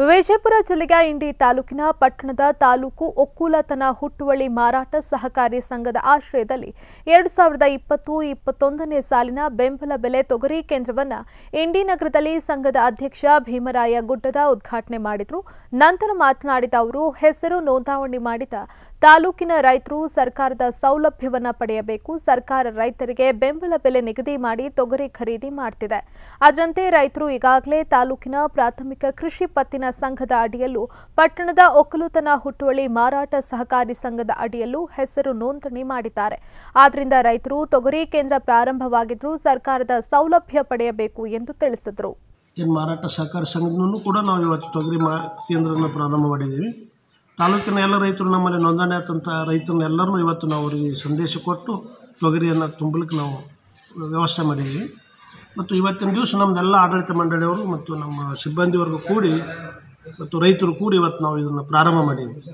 ವಿಜಯಪುರ ಜಿಲ್ಲೆಯ ಇಂಡಿ ತಾಲೂಕಿನ ಪಟ್ಟಣದ ತಾಲೂಕು ಒಕ್ಕೂಲತನ ಹುಟ್ಟುವಳಿ ಮಾರಾಟ ಸಹಕಾರಿ ಸಂಘದ ಆಶ್ರಯದಲ್ಲಿ ಎರಡು ಸಾವಿರದ ಇಪ್ಪತ್ತು ಇಪ್ಪತ್ತೊಂದನೇ ಸಾಲಿನ ಬೆಂಬಲ ಬೆಲೆ ತೊಗರಿ ಕೇಂದ್ರವನ್ನು ಇಂಡಿ ನಗರದಲ್ಲಿ ಸಂಘದ ಅಧ್ಯಕ್ಷ ಭೀಮರಾಯ ಗುಡ್ಡದ ಉದ್ಘಾಟನೆ ಮಾಡಿದರು ನಂತರ ಮಾತನಾಡಿದ ಅವರು ಹೆಸರು ನೋಂದಾವಣಿ ಮಾಡಿದ ತಾಲೂಕಿನ ರೈತರು ಸರ್ಕಾರದ ಸೌಲಭ್ಯವನ್ನು ಪಡೆಯಬೇಕು ಸರ್ಕಾರ ರೈತರಿಗೆ ಬೆಂಬಲ ಬೆಲೆ ನಿಗದಿ ಮಾಡಿ ತೊಗರಿ ಖರೀದಿ ಮಾಡ್ತಿದೆ ಅದರಂತೆ ರೈತರು ಈಗಾಗಲೇ ತಾಲೂಕಿನ ಪ್ರಾಥಮಿಕ ಕೃಷಿ ಪತ್ತಿನ ಸಂಘದ ಅಡಿಯಲ್ಲೂ ಪಟ್ಟಣದ ಒಕ್ಕಲುತನ ಹುಟ್ಟುವಳಿ ಮಾರಾಟ ಸಹಕಾರಿ ಸಂಘದ ಅಡಿಯಲ್ಲೂ ಹೆಸರು ನೋಂದಣಿ ಮಾಡಿದ್ದಾರೆ ಆದ್ದರಿಂದ ರೈತರು ತೊಗರಿ ಕೇಂದ್ರ ಪ್ರಾರಂಭವಾಗಿದ್ರೂ ಸರ್ಕಾರದ ಸೌಲಭ್ಯ ಪಡೆಯಬೇಕು ಎಂದು ತಿಳಿಸಿದರು ಏನು ಮಾರಾಟ ಸಹಕಾರ ಸಂಘದಲ್ಲೂ ಕೂಡ ನಾವು ಇವತ್ತು ತೊಗರಿ ಮಾ ಕೇಂದ್ರನ ಪ್ರಾರಂಭ ಮಾಡಿದ್ದೀವಿ ತಾಲೂಕಿನ ಎಲ್ಲ ರೈತರು ನಮ್ಮಲ್ಲಿ ನೋಂದಣಿ ಆದಂಥ ರೈತರನ್ನ ಎಲ್ಲರನ್ನೂ ಇವತ್ತು ನಾವು ಅವರಿಗೆ ಸಂದೇಶ ಕೊಟ್ಟು ತೊಗರಿಯನ್ನು ತುಂಬಲಿಕ್ಕೆ ನಾವು ವ್ಯವಸ್ಥೆ ಮಾಡಿದ್ದೀವಿ ಮತ್ತು ಇವತ್ತಿನ ದಿವಸ ನಮ್ಮದೆಲ್ಲ ಆಡಳಿತ ಮಂಡಳಿಯವರು ಮತ್ತು ನಮ್ಮ ಸಿಬ್ಬಂದಿವರೆಗೂ ಕೂಡಿ ಮತ್ತು ರೈತರು ಕೂಡಿ ಇವತ್ತು ನಾವು ಇದನ್ನು ಪ್ರಾರಂಭ ಮಾಡಿದ್ದೀವಿ